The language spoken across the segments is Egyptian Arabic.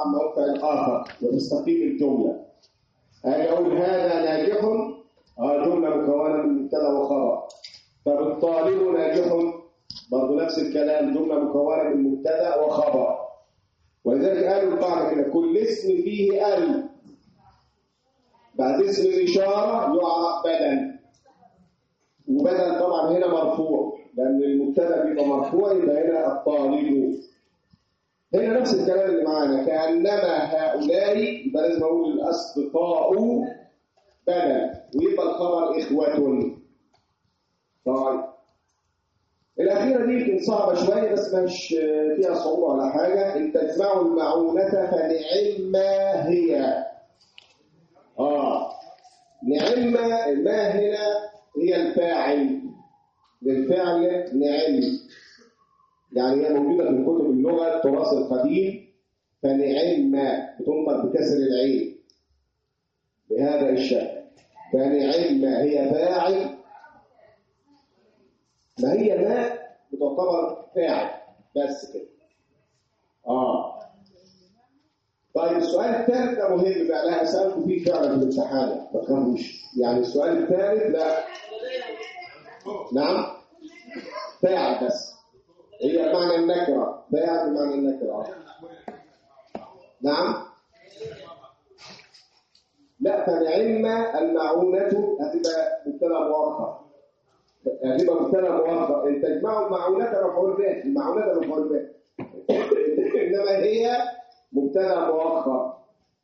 عن موقع الآخر وتستقيم الجملة أنا أقول هذا ناجح آه جملة مكونة من مبتدا وخبر طب الطالب ناجح برضه نفس الكلام جملة مكونة من مبتدا وخبر ولذلك قالوا القاعدة كده كل اسم فيه ال بعد اسم الإشارة يعرف بدل وبدل طبعا هنا مرفوع لأن المبتدا بيبقى مرفوع يبقى هنا الطالب هنا نفس الكلام اللي معانا كأنما هؤلاء يبقى لازم أقول الأصدقاء بدل ويبقى الخبر إخوة طيب الأخيرة دي يمكن صعبة شوية بس مش فيها صعوبة ولا حاجة إن تجمعوا المعونة فنعم هي آه نعم ما هنا هي الفاعل للفعل نعم يعني هي موجودة في كتب اللغة التراث القديم فنعم بتنطق بكسر العين بهذا الشكل فنعم هي فاعل ما هي ما بتعتبر فاعل بس كده اه طيب السؤال الثالث ده مهم بقى لا اسالكم فيه فعلا في الامتحان ما تخافوش يعني السؤال الثالث لا نعم فاعل بس هي معنى النكره فاعل بمعنى النكره نعم لا فنعم المعونة هتبقى مبتدا مؤخر هتبقى مبتدا مؤخر ان تجمعوا المعونة مفعول به المعونة مفعول به انما هي مبتدا مؤخر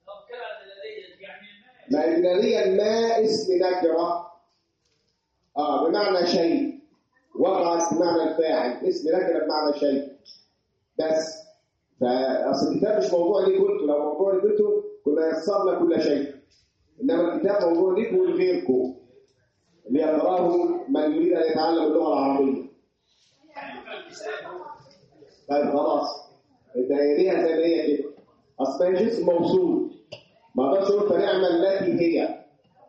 ما إجلاليا ما اسم نكرة اه بمعنى شيء وقع بمعنى الفاعل اسم نكرة بمعنى شيء بس فاصل الكتاب مش موضوع ليكم انتوا لو موضوع ليكم انتوا كنا يسرنا كل شيء انما الكتاب موضوع ليكم ولغيركم ليقراه من يريد ان يتعلم اللغه العربيه طيب خلاص الدائريه زي ما هي كده اصل هي جسم موصول ما اقدرش اقول فنعم التي هي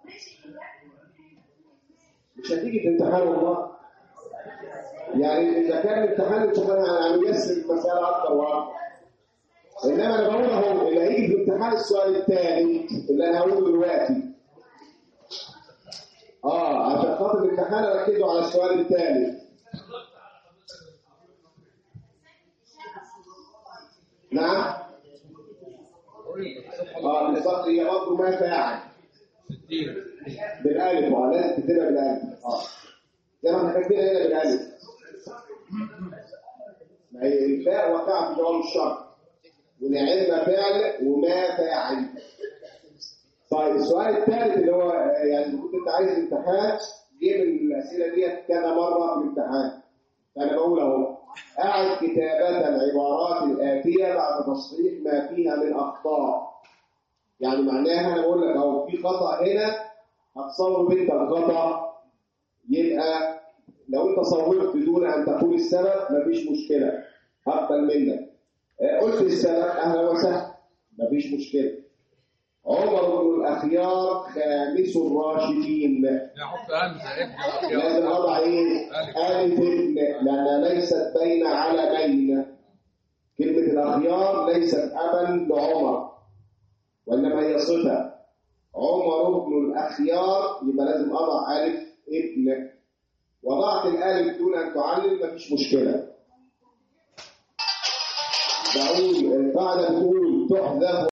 مش هتيجي في امتحان والله يعني اذا كان الامتحان امتحان يعني يسر المساله اكتر واكتر انما انا بقول اهو اللي هيجي في امتحان السؤال الثاني اللي انا هقوله دلوقتي اه عشان خاطر الامتحان ركزوا على السؤال الثاني نعم اه بالظبط هي برضه ما فاعل بالالف اه لازم تكتبها بالالف اه زي ما احنا كاتبينها هنا بالالف ما هي الفاء وقع في جواب الشرط ونعم فعل وما فاعل طيب السؤال الثالث اللي هو يعني كنت انت عايز امتحان جه من الاسئله ديت كذا مره في الامتحان فانا بقول اهو اعد كتابه العبارات الاتيه بعد تصحيح ما فيها من اخطاء يعني معناها انا بقول لك اهو في خطا هنا هتصور انت الخطا يبقى لو انت صورت بدون ان تقول السبب مفيش مشكله هقبل منك قلت السبب اهلا وسهلا مفيش مشكله عمر بن الاخيار خامس الراشدين نحط ألف ابن لازم اضع ايه الف ابن لان ليست بين على بين كلمه الاخيار ليست ابا لعمر وانما هي صفه عمر بن الاخيار يبقى لازم اضع الف ابن وضعت الالف دون ان تعلل مفيش مشكله بقول القاعده بتقول تحذف